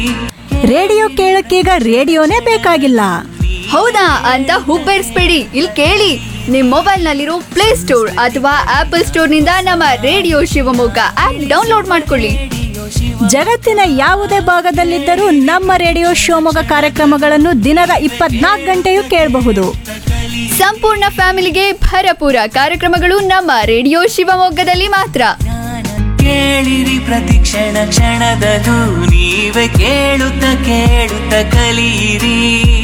Radio ಕೇಳಕ್ಕೀಗ ರೇಡಿಯೋನೇ ಬೇಕಾಗಿಲ್ಲ ಹೌದಾ ಅಂತ ಹುಬ್ಬೇರಿಸ್ಬೇಡಿ ಇಲ್ಲಿ ಕೇಳಿ ನಿಮ್ ಮೊಬೈಲ್ ನಲ್ಲಿರೋ ಪ್ಲೇ ಸ್ಟೋರ್ ಅಥವಾ ಆಪಲ್ ಸ್ಟೋರ್ ನಿಂದ ನಮ್ಮ ರೇಡಿಯೋ ಶಿವಮೊಗ್ಗ ಆಪ್ ಡೌನ್ಲೋಡ್ ಮಾಡ್ಕೊಳ್ಳಿ ಜಗತ್ತಿನ ಯಾವುದೇ ಭಾಗದಲ್ಲಿದ್ದರೂ ನಮ್ಮ ರೇಡಿಯೋ ಶಿವಮೊಗ್ಗ ಕಾರ್ಯಕ್ರಮಗಳನ್ನು ದಿನದ ಇಪ್ಪತ್ನಾಲ್ಕು ಗಂಟೆಯೂ ಕೇಳಬಹುದು ಸಂಪೂರ್ಣ ಫ್ಯಾಮಿಲಿಗೆ ಭರಪೂರ ಕಾರ್ಯಕ್ರಮಗಳು ನಮ್ಮ ರೇಡಿಯೋ ಶಿವಮೊಗ್ಗದಲ್ಲಿ ಮಾತ್ರ ಕೇಳಿರಿ ಪ್ರತಿ ಕ್ಷಣ ಕ್ಷಣದದು ನೀವೇ ಕೇಳುತ್ತ ಕೇಳುತ್ತ ಕಲಿಯಿರಿ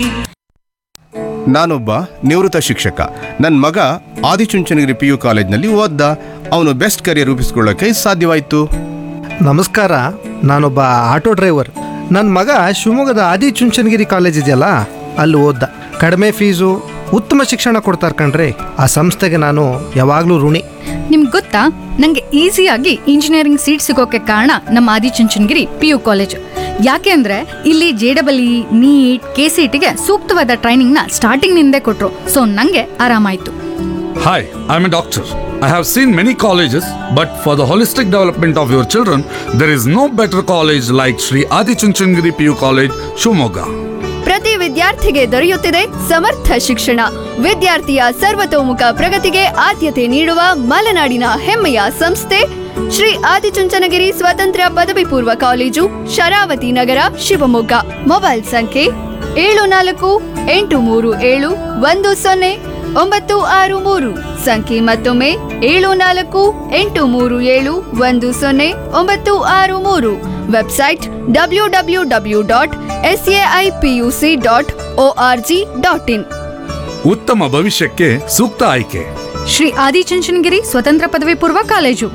ನಾನೊಬ್ಬ ನಿವೃತ್ತ ಶಿಕ್ಷಕ ನನ್ನ ಮಗ ಆದಿಚುಂಚನಗಿರಿ ಪಿ ಯು ಕಾಲೇಜ್ನಲ್ಲಿ ಓದ್ದ ಅವನು ಬೆಸ್ಟ್ ಕರಿಯರ್ ರೂಪಿಸ್ಕೊಳ್ಳೋಕೆ ಸಾಧ್ಯವಾಯಿತು ನಮಸ್ಕಾರ ನಾನೊಬ್ಬ ಆಟೋ ಡ್ರೈವರ್ ನನ್ನ ಮಗ ಶಿವಮೊಗ್ಗದ ಆದಿಚುಂಚನಗಿರಿ ಕಾಲೇಜ್ ಇದೆಯಲ್ಲ ಅಲ್ಲಿ ಓದ್ದ ಕಡಿಮೆ ಫೀಸು ಉತ್ತಮ ಶಿಕ್ಷಣ ಕೊಡ್ತಾರೆ ಕಣ್ರಿ ಆ ಸಂಸ್ಥೆಗೆ ನಾನು ಯಾವಾಗಲೂ ಋಣಿ ನಿಮ್ಗೆ ಗೊತ್ತಾ ನಂಗೆ ಈಸಿಯಾಗಿ ಇಂಜಿನಿಯರಿಂಗ್ ಸೀಟ್ ಸಿಗೋಕೆ ಕಾರಣ ನಮ್ಮ ಆದಿಚುಂಚನಗಿರಿ ಪಿ ಯು ಕಾಲೇಜ್ ಯಾಕೆ ಅಂದ್ರೆ ಇಲ್ಲಿ J double E NEET K C ಟಿಗೆ ಸೂಕ್ತವಾದ ಟ್ರೈನಿಂಗ್ನ ಸ್ಟಾರ್ಟಿಂಗ್ ನಿಂದೇ ಕೊಟ್ರು ಸೊ ನಂಗೆ ಆರಾಮಾಯ್ತು Hi, I'm a doctor. I have seen many colleges, but for the holistic development of your children, there is no better college like Sri Adi Chunchandgiri PU College, Shumoga. ಪ್ರತಿ ವಿದ್ಯಾರ್ಥಿಗೆ ದೊರೆಯುತ್ತಿದೆ ಸಮರ್ಥ ಶಿಕ್ಷಣ ವಿದ್ಯಾರ್ಥಿಯ ಸರ್ವತೋಮುಖ ಪ್ರಗತಿಗೆ ಆದ್ಯತೆ ನೀಡುವ ಮಲೆನಾಡಿನ ಹೆಮ್ಮೆಯ ಸಂಸ್ಥೆ ಶ್ರೀ ಆದಿಚುಂಚನಗಿರಿ ಸ್ವತಂತ್ರ ಪದವಿ ಪೂರ್ವ ಕಾಲೇಜು ಶರಾವತಿ ನಗರ ಶಿವಮೊಗ್ಗ ಮೊಬೈಲ್ ಸಂಖ್ಯೆ ಏಳು ನಾಲ್ಕು ಎಂಟು ಮೂರು ಏಳು ಒಂದು ಸೊನ್ನೆ ಒಂಬತ್ತು ಆರು ಮೂರು ಸಂಖ್ಯೆ ಮತ್ತೊಮ್ಮೆ ಏಳು ನಾಲ್ಕು ಎಂಟು ಮೂರು ಏಳು ಒಂದು ಸೊನ್ನೆ ಒಂಬತ್ತು ಆರು ಮೂರು website W W W dot S A I P U C dot O R G dot in ಉತ್ತಮ ಭವಿಷ್ಯಕ್ಕೆ ಸೂಕ್ತ ಆಯ್ಕೆ ಶ್ರೀ ಆದಿಚುಂಚನಗಿರಿ ಸ್ವತಂತ್ರ ಪದವಿ ಪೂರ್ವ ಕಾಲೇಜು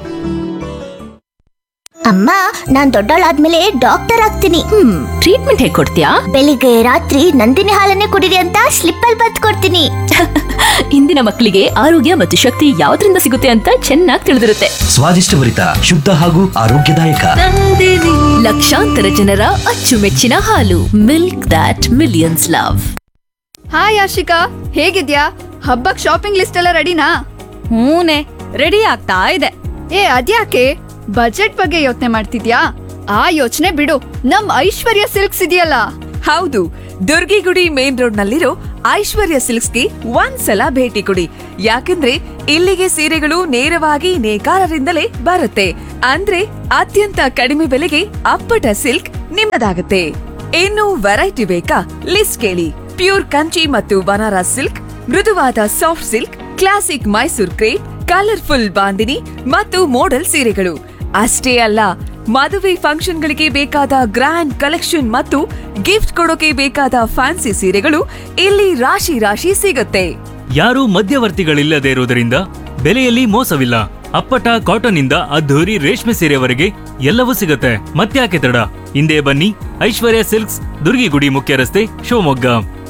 ಅಮ್ಮ ನಾನ್ ದೊಡ್ಡವಳಾದ್ಮೇಲೆ ಡಾಕ್ಟರ್ ಆಗ್ತೀನಿ ಹ್ಮ್ ಟ್ರೀಟ್ಮೆಂಟ್ ಹೇಗೆ ಕೊಡ್ತೀಯಾ ಬೆಳಿಗ್ಗೆ ರಾತ್ರಿ ನಂದಿನಿ ಹಾಲನ್ನೇ ಕುಡಿರಿ ಅಂತ ಸ್ಲಿಪ್ ಅಲ್ಲಿ ಬತ್ ಕೊಡ್ತೀನಿ ಇಂದಿನ ಮಕ್ಕಳಿಗೆ ಆರೋಗ್ಯ ಮತ್ತು ಶಕ್ತಿ ಯಾವ್ದ್ರಿಂದ ಸಿಗುತ್ತೆ ಅಂತ ಚೆನ್ನಾಗಿ ತಿಳಿದಿರುತ್ತೆ ಸ್ವಾದಿಷ್ಟಭರಿತ ಶುದ್ಧ ಹಾಗೂ ಆರೋಗ್ಯದಾಯಕ ಲಕ್ಷಾಂತರ ಜನರ ಅಚ್ಚುಮೆಚ್ಚಿನ ಹಾಲು milk that millions love hi Ashika ಹೇಗಿದ್ಯಾ ಹಬ್ಬಕ್ ಶಾಪಿಂಗ್ ಲಿಸ್ಟ್ ಎಲ್ಲ ರೆಡಿನಾ ಹೂನೆ ರೆಡಿ ಆಗ್ತಾ ಇದೆ ಏ ಅದ್ಯಾಕೆ ಬಜೆಟ್ ಬಗ್ಗೆ ಯೋಚನೆ ಮಾಡ್ತಿದ್ಯಾ ಆ ಯೋಚನೆ ಬಿಡು ನಮ್ ಐಶ್ವರ್ಯ ಸಿಲ್ಕ್ಸ್ ಇದೆಯಲ್ಲ ಹೌದು ದುರ್ಗಿಗುಡಿ ಮೇನ್ ರೋಡ್ ನಲ್ಲಿರೋ ಐಶ್ವರ್ಯ ಸಿಲ್ಕ್ಸ್ಗೆ ಒಂದ್ಸಲ ಭೇಟಿ ಕೊಡಿ ಯಾಕಂದ್ರೆ ಇಲ್ಲಿಗೆ ಸೀರೆಗಳು ನೇರವಾಗಿ ನೇಕಾರರಿಂದಲೇ ಬರುತ್ತೆ ಅಂದ್ರೆ ಅತ್ಯಂತ ಕಡಿಮೆ ಬೆಲೆಗೆ ಅಪ್ಪಟ ಸಿಲ್ಕ್ ನಿಮ್ಮದಾಗುತ್ತೆ ಇನ್ನು ವೆರೈಟಿ ಬೇಕಾ ಲಿಸ್ಟ್ ಕೇಳಿ ಪ್ಯೂರ್ ಕಂಚಿ ಮತ್ತು ಬನಾರಸ್ ಸಿಲ್ಕ್ ಮೃದುವಾದ soft silk classic Mysore crepe colourful bandhani ಮತ್ತು ಮೋಡಲ್ ಸೀರೆಗಳು ಅಷ್ಟೇ ಅಲ್ಲ ಮದುವೆ ಫಂಕ್ಷನ್ಗಳಿಗೆ ಬೇಕಾದ ಗ್ರ್ಯಾಂಡ್ ಕಲೆಕ್ಷನ್ ಮತ್ತು ಗಿಫ್ಟ್ ಕೊಡೋಕೆ ಬೇಕಾದ ಫ್ಯಾನ್ಸಿ ಸೀರೆಗಳು ಇಲ್ಲಿ ರಾಶಿ ರಾಶಿ ಸಿಗುತ್ತೆ ಯಾರೂ ಮಧ್ಯವರ್ತಿಗಳಿಲ್ಲದೆ ಇರುವುದರಿಂದ ಬೆಲೆಯಲ್ಲಿ ಮೋಸವಿಲ್ಲ ಅಪ್ಪಟ ಕಾಟನ್ ಇಂದ ಅದ್ಧೂರಿ ರೇಷ್ಮೆ ಸೀರೆವರೆಗೆ ಎಲ್ಲವೂ ಸಿಗುತ್ತೆ ಮತ್ತ್ಯಾಕೆ ತಡ ಹಿಂದೆ ಬನ್ನಿ ಐಶ್ವರ್ಯ ಸಿಲ್ಕ್ಸ್ ದುರ್ಗಿಗುಡಿ ಮುಖ್ಯ ರಸ್ತೆ ಶಿವಮೊಗ್ಗ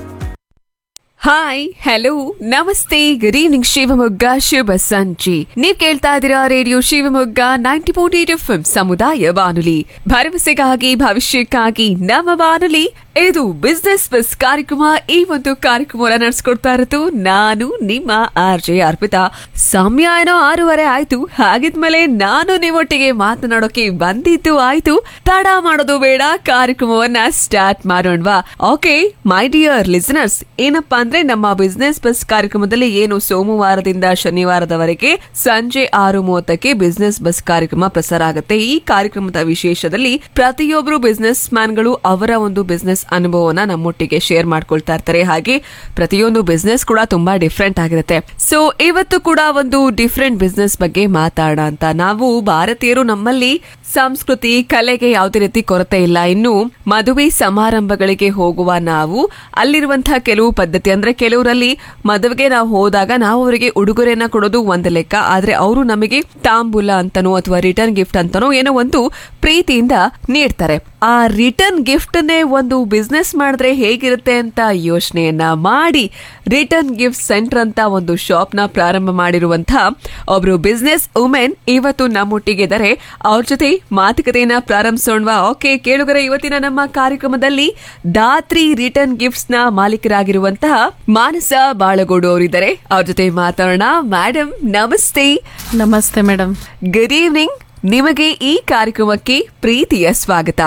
ಹಾಯ್ ಹಲೋ ನಮಸ್ತೆ ಗುಡ್ ಈವ್ನಿಂಗ್ ಶಿವಮೊಗ್ಗ ಶುಭ ಸಂಜೆ ನೀವ್ ಕೇಳ್ತಾ ಇದ್ದೀರಾ radio Shivamogga ninety point eight F ಸಮುದಾಯ ಬಾನುಲಿ ಭರವಸೆಗಾಗಿ ಭವಿಷ್ಯಕ್ಕಾಗಿ ನಮ್ಮ ಬಾನುಲಿ ಇದು ಬಿಸ್ನೆಸ್ ಬಸ್ ಕಾರ್ಯಕ್ರಮ ಈ ಒಂದು ಕಾರ್ಯಕ್ರಮವನ್ನು ನಡೆಸ್ಕೊಡ್ತಾ ಇರೋದು ನಾನು ನಿಮ್ಮ ಆರ್ ಜೆ ಅರ್ಪಿತಾ ಸಮಯ ಏನೋ ಆರೂವರೆ ಆಯ್ತು ಹಾಗಿದ್ಮೇಲೆ ನಾನು ನಿಮ್ಮೊಟ್ಟಿಗೆ ಮಾತನಾಡೋಕೆ ಬಂದಿದ್ದು ಆಯ್ತು ತಡ ಮಾಡೋದು ಬೇಡ ಕಾರ್ಯಕ್ರಮವನ್ನ ಸ್ಟಾರ್ಟ್ ಮಾಡೋಣವಾ ಓಕೆ ಮೈ ಡಿಯರ್ ಲಿಸನರ್ಸ್ ಏನಪ್ಪಾ ಅಂದ್ರೆ ನಮ್ಮ ಬಿಸ್ನೆಸ್ ಬಸ್ ಕಾರ್ಯಕ್ರಮದಲ್ಲಿ ಏನು ಸೋಮವಾರದಿಂದ ಶನಿವಾರದವರೆಗೆ ಸಂಜೆ ಆರು ಮೂವತ್ತಕ್ಕೆ ಬಿಸ್ನೆಸ್ ಬಸ್ ಕಾರ್ಯಕ್ರಮ ಪ್ರಸಾರ ಆಗುತ್ತೆ ಈ ಕಾರ್ಯಕ್ರಮದ ವಿಶೇಷದಲ್ಲಿ ಪ್ರತಿಯೊಬ್ಬರು ಬಿಸ್ನೆಸ್ ಮ್ಯಾನ್ಗಳು ಅವರ ಒಂದು ಬಿಸ್ನೆಸ್ ಅನುಭವನ ನಮ್ಮೊಟ್ಟಿಗೆ ಶೇರ್ ಮಾಡ್ಕೊಳ್ತಾ ಇರ್ತಾರೆ ಹಾಗೆ ಪ್ರತಿಯೊಂದು ಬಿಸ್ನೆಸ್ ಕೂಡ ತುಂಬಾ ಡಿಫ್ರೆಂಟ್ ಆಗಿರುತ್ತೆ ಸೊ ಇವತ್ತು ಕೂಡ ಒಂದು ಡಿಫ್ರೆಂಟ್ ಬಿಸ್ನೆಸ್ ಬಗ್ಗೆ ಮಾತಾಡೋಣ ಅಂತ ನಾವು ಭಾರತೀಯರು ನಮ್ಮಲ್ಲಿ ಸಂಸ್ಕೃತಿ ಕಲೆಗೆ ಯಾವುದೇ ರೀತಿ ಕೊರತೆ ಇಲ್ಲ ಇನ್ನು ಮದುವೆ ಸಮಾರಂಭಗಳಿಗೆ ಹೋಗುವ ನಾವು ಅಲ್ಲಿರುವಂತಹ ಕೆಲವು ಪದ್ಧತಿ ಅಂದ್ರೆ ಕೆಲವರಲ್ಲಿ ಮದುವೆಗೆ ನಾವು ಹೋದಾಗ ನಾವು ಅವರಿಗೆ ಉಡುಗೊರೆಯನ್ನ ಕೊಡೋದು ಒಂದು ಲೆಕ್ಕ ಆದ್ರೆ ಅವರು ನಮಗೆ ತಾಂಬೂಲ ಅಂತನೋ ಅಥವಾ ರಿಟರ್ನ್ ಗಿಫ್ಟ್ ಅಂತನೋ ಏನೋ ಒಂದು ಪ್ರೀತಿಯಿಂದ ನೀಡ್ತಾರೆ ಆ ರಿಟರ್ನ್ ಗಿಫ್ಟ್ ನೇ ಒಂದು ಬಿಸ್ನೆಸ್ ಮಾಡಿದ್ರೆ ಹೇಗಿರುತ್ತೆ ಅಂತ ಯೋಚನೆಯನ್ನ ಮಾಡಿ ರಿಟರ್ನ್ ಗಿಫ್ಟ್ ಸೆಂಟರ್ ಅಂತ ಒಂದು ಶಾಪ್ ನ ಪ್ರಾರಂಭ ಮಾಡಿರುವಂತಹ ಒಬ್ರು ಬಿಸ್ನೆಸ್ ವುಮೆನ್ ಇವತ್ತು ನಮ್ಮೊಟ್ಟಿಗಿದ್ದಾರೆ ಅವ್ರ ಜೊತೆ ಮಾತುಕತೆಯನ್ನ ಪ್ರಾರಂಭಿಸೋಣವಾ ಓಕೆ ಕೇಳುಗರೆ ಇವತ್ತಿನ ನಮ್ಮ ಕಾರ್ಯಕ್ರಮದಲ್ಲಿ ದಾತ್ರಿ ರಿಟರ್ನ್ ಗಿಫ್ಟ್ಸ್ ನ ಮಾಲೀಕರಾಗಿರುವಂತಹ ಮಾನಸ ಬಾಳಗೋಡು ಅವರಿದ್ದಾರೆ ಅವ್ರ ಜೊತೆ ಮಾತಾಡೋಣ ಮೇಡಮ್ ನಮಸ್ತೆ ನಮಸ್ತೆ ಮೇಡಮ್ ಗುಡ್ ಈವ್ನಿಂಗ್ ನಿಮಗೆ ಈ ಕಾರ್ಯಕ್ರಮಕ್ಕೆ ಪ್ರೀತಿಯ ಸ್ವಾಗತ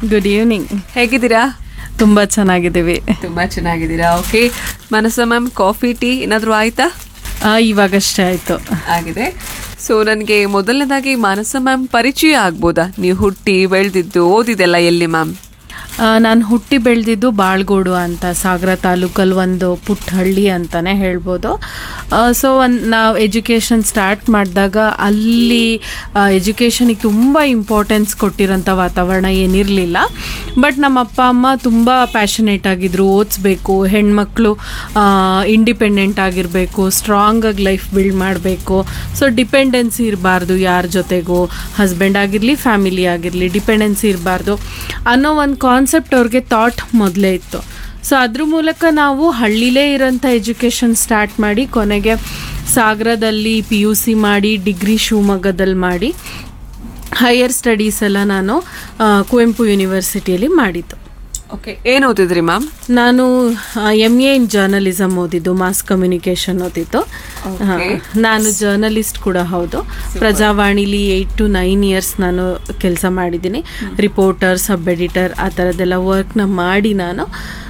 ಗುಡ್ ಈವ್ನಿಂಗ್ ಹೇಗಿದ್ದೀರಾ ತುಂಬ ಚೆನ್ನಾಗಿದ್ದೀವಿ ತುಂಬಾ ಚೆನ್ನಾಗಿದ್ದೀರಾ ಓಕೆ ಮನಸ ಮ್ಯಾಮ್ ಕಾಫಿ ಟೀ ಏನಾದರೂ ಆಯ್ತಾ ಇವಾಗಷ್ಟೇ ಆಯಿತು ಆಗಿದೆ ಸೊ ನನಗೆ ಮೊದಲನೇದಾಗಿ ಮಾನಸ ಮ್ಯಾಮ್ ಪರಿಚಯ ಆಗ್ಬೋದಾ ನೀವು ಹುಟ್ಟಿ ಬೆಳೆದಿದ್ದು ಓದಿದೆಲ್ಲ ಎಲ್ಲಿ ಮ್ಯಾಮ್ ನಾನು ಹುಟ್ಟಿ ಬೆಳೆದಿದ್ದು ಬಾಳ್ಗೋಡು ಅಂತ ಸಾಗರ ತಾಲೂಕಲ್ಲಿ ಒಂದು ಪುಟ್ಟ ಹಳ್ಳಿ ಅಂತಲೇ ಹೇಳ್ಬೋದು ಸೊ ಒಂದು ನಾವು ಎಜುಕೇಷನ್ ಸ್ಟಾರ್ಟ್ ಮಾಡಿದಾಗ ಅಲ್ಲಿ ಎಜುಕೇಷನಿಗೆ ತುಂಬ ಇಂಪಾರ್ಟೆನ್ಸ್ ಕೊಟ್ಟಿರೋಂಥ ವಾತಾವರಣ ಏನಿರಲಿಲ್ಲ ಬಟ್ ನಮ್ಮ ಅಪ್ಪ ಅಮ್ಮ ತುಂಬ ಪ್ಯಾಷನೇಟ್ ಆಗಿದ್ರು ಓದಿಸ್ಬೇಕು ಹೆಣ್ಮಕ್ಳು ಇಂಡಿಪೆಂಡೆಂಟ್ ಆಗಿರಬೇಕು ಸ್ಟ್ರಾಂಗಾಗಿ ಲೈಫ್ ಬಿಲ್ಡ್ ಮಾಡಬೇಕು ಸೊ ಡಿಪೆಂಡೆನ್ಸಿ ಇರಬಾರ್ದು ಯಾರ ಜೊತೆಗೂ ಹಸ್ಬೆಂಡ್ ಆಗಿರಲಿ ಫ್ಯಾಮಿಲಿ ಆಗಿರಲಿ ಡಿಪೆಂಡೆನ್ಸಿ ಇರಬಾರ್ದು ಅನ್ನೋ ಒಂದು ಕಾನ್ಸೆಪ್ಟ್ ಅವ್ರಿಗೆ ಥಾಟ್ ಮೊದಲೇ ಇತ್ತು ಸೊ ಅದ್ರ ಮೂಲಕ ನಾವು ಹಳ್ಳಿಲೇ ಇರೋಂಥ ಎಜುಕೇಷನ್ ಸ್ಟಾರ್ಟ್ ಮಾಡಿ ಕೊನೆಗೆ ಸಾಗರದಲ್ಲಿ ಪಿ ಯು ಸಿ ಮಾಡಿ ಡಿಗ್ರಿ ಶಿವಮೊಗ್ಗದಲ್ಲಿ ಮಾಡಿ ಹೈಯರ್ ಸ್ಟಡೀಸ್ ಎಲ್ಲ ನಾನು ಆ, ಕುವೆಂಪು ಯೂನಿವರ್ಸಿಟಿಯಲ್ಲಿ ಮಾಡಿದ್ದು ಓಕೆ ಏನು ಓದಿದ್ರಿ ಮ್ಯಾಮ್ ನಾನು ಎಮ್ ಎ ಇನ್ ಜರ್ನಲಿಸಮ್ ಓದಿದ್ದು ಮಾಸ್ ಕಮ್ಯುನಿಕೇಶನ್ ಓದಿದ್ದು ಹಾ, ನಾನು ಜರ್ನಲಿಸ್ಟ್ ಕೂಡ ಹೌದು ಪ್ರಜಾವಾಣಿಲಿ ಏಯ್ಟ್ ಟು ನೈನ್ ಇಯರ್ಸ್ ನಾನು ಕೆಲಸ ಮಾಡಿದ್ದೀನಿ ರಿಪೋರ್ಟರ್ ಸಬ್ ಎಡಿಟರ್ ಆ ಥರದ್ದೆಲ್ಲ ವರ್ಕ್ನ ಮಾಡಿ ನಾನು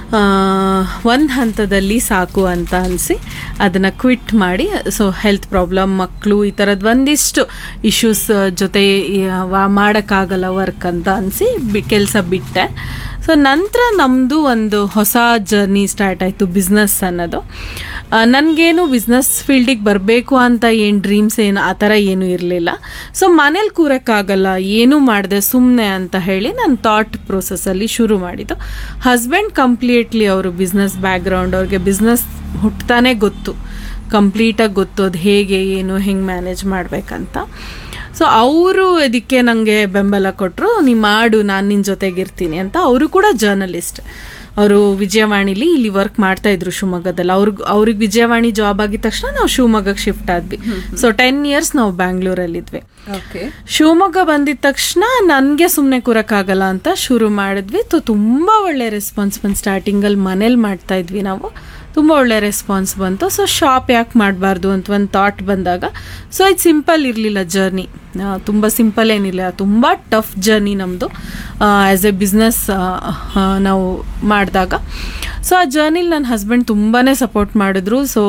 ಒಂದು ಹಂತದಲ್ಲಿ ಸಾಕು ಅಂತ ಅನಿಸಿ ಅದನ್ನು ಕ್ವಿಟ್ ಮಾಡಿ ಸೊ ಹೆಲ್ತ್ ಪ್ರಾಬ್ಲಮ್ ಮಕ್ಕಳು ಈ ಥರದ್ದು ಒಂದಿಷ್ಟು ಇಶ್ಯೂಸ್ ಜೊತೆ ಮಾಡೋಕ್ಕಾಗಲ್ಲ ವರ್ಕ್ ಅಂತ ಅನಿಸಿ ಬಿ ಕೆಲಸ ಬಿಟ್ಟೆ ಸೊ ನಂತರ ನಮ್ಮದು ಒಂದು ಹೊಸ ಜರ್ನಿ ಸ್ಟಾರ್ಟ್ ಆಯಿತು ಬಿಸ್ನೆಸ್ ಅನ್ನೋದು ನನಗೇನು ಬಿಸ್ನೆಸ್ ಫೀಲ್ಡಿಗೆ ಬರಬೇಕು ಅಂತ ಏನು ಡ್ರೀಮ್ಸ್ ಏನು ಆ ಥರ ಏನೂ ಇರಲಿಲ್ಲ ಸೊ ಮನೇಲಿ ಕೂರಕ್ಕಾಗಲ್ಲ ಏನೂ ಮಾಡಿದೆ ಸುಮ್ಮನೆ ಅಂತ ಹೇಳಿ ನಾನು ಥಾಟ್ ಪ್ರೋಸೆಸ್ಸಲ್ಲಿ ಶುರು ಮಾಡಿದ್ದು ಹಸ್ಬೆಂಡ್ ಕಂಪ್ಲೀಟ್ಲಿ ಅವರು ಬಿಸ್ನೆಸ್ ಬ್ಯಾಕ್ಗ್ರೌಂಡ್ ಅವ್ರಿಗೆ ಬಿಸ್ನೆಸ್ ಹುಟ್ತಾನೆ ಗೊತ್ತು ಕಂಪ್ಲೀಟಾಗಿ ಗೊತ್ತು ಅದು ಹೇಗೆ ಏನು ಹೆಂಗೆ ಮ್ಯಾನೇಜ್ ಮಾಡಬೇಕಂತ ಸೊ ಅವರು ಇದಕ್ಕೆ ನನಗೆ ಬೆಂಬಲ ಕೊಟ್ಟರು ನೀ ಮಾಡು ನಾನು ನಿನ್ನ ಜೊತೆಗಿರ್ತೀನಿ ಅಂತ ಅವರು ಕೂಡ ಜರ್ನಲಿಸ್ಟ್ ಅವರು ವಿಜಯವಾಣಿಲಿ ಇಲ್ಲಿ ವರ್ಕ್ ಮಾಡ್ತಾ ಇದ್ರು ಶಿವಮೊಗ್ಗದಲ್ಲಿ ಅವ್ರಿಗೆ ಅವ್ರಿಗೆ ವಿಜಯವಾಣಿ ಜಾಬ್ ಆಗಿದ ತಕ್ಷಣ ನಾವು ಶಿವಮೊಗ್ಗಕ್ಕೆ ಶಿಫ್ಟ್ ಆದ್ವಿ ಸೊ ಟೆನ್ ಇಯರ್ಸ್ ನಾವು ಬ್ಯಾಂಗ್ಳೂರಲ್ಲಿದ್ವಿ ಓಕೆ ಶಿವಮೊಗ್ಗ ಬಂದಿದ ತಕ್ಷಣ ನನಗೆ ಸುಮ್ಮನೆ ಕೂರಕ್ಕಾಗಲ್ಲ ಅಂತ ಶುರು ಮಾಡಿದ್ವಿ ತು ತುಂಬ ಒಳ್ಳೆ ರೆಸ್ಪಾನ್ಸ್ ಬಂತು ಸ್ಟಾರ್ಟಿಂಗಲ್ಲಿ ಮನೇಲಿ ಮಾಡ್ತಾ ಇದ್ವಿ ನಾವು ತುಂಬ ಒಳ್ಳೆ ರೆಸ್ಪಾನ್ಸ್ ಬಂತು ಸೊ ಶಾಪ್ ಯಾಕೆ ಮಾಡಬಾರ್ದು ಅಂತ ಒಂದು ಥಾಟ್ ಬಂದಾಗ ಸೊ ಇದು ಸಿಂಪಲ್ ಇರಲಿಲ್ಲ ಜರ್ನಿ ತುಂಬ ಸಿಂಪಲ್ ಏನಿಲ್ಲ ತುಂಬ ಟಫ್ ಜರ್ನಿ ನಮ್ಮದು ಆ್ಯಸ್ ಎ ಬಿಸ್ನೆಸ್ ನಾವು ಮಾಡಿದಾಗ ಸೊ ಆ ಜರ್ನಿಲಿ ನನ್ನ ಹಸ್ಬೆಂಡ್ ತುಂಬಾ ಸಪೋರ್ಟ್ ಮಾಡಿದ್ರು ಸೊ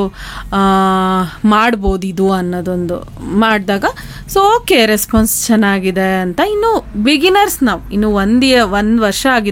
ಮಾಡ್ಬೋದು ಇದು ಅನ್ನೋದೊಂದು ಮಾಡಿದಾಗ ಸೊ ಓಕೆ ರೆಸ್ಪಾನ್ಸ್ ಚೆನ್ನಾಗಿದೆ ಅಂತ ಇನ್ನು ಬಿಗಿನರ್ಸ್ ನಾವು ಇನ್ನು ಒಂದು ಒಂದು ವರ್ಷ ಆಗಿದೆ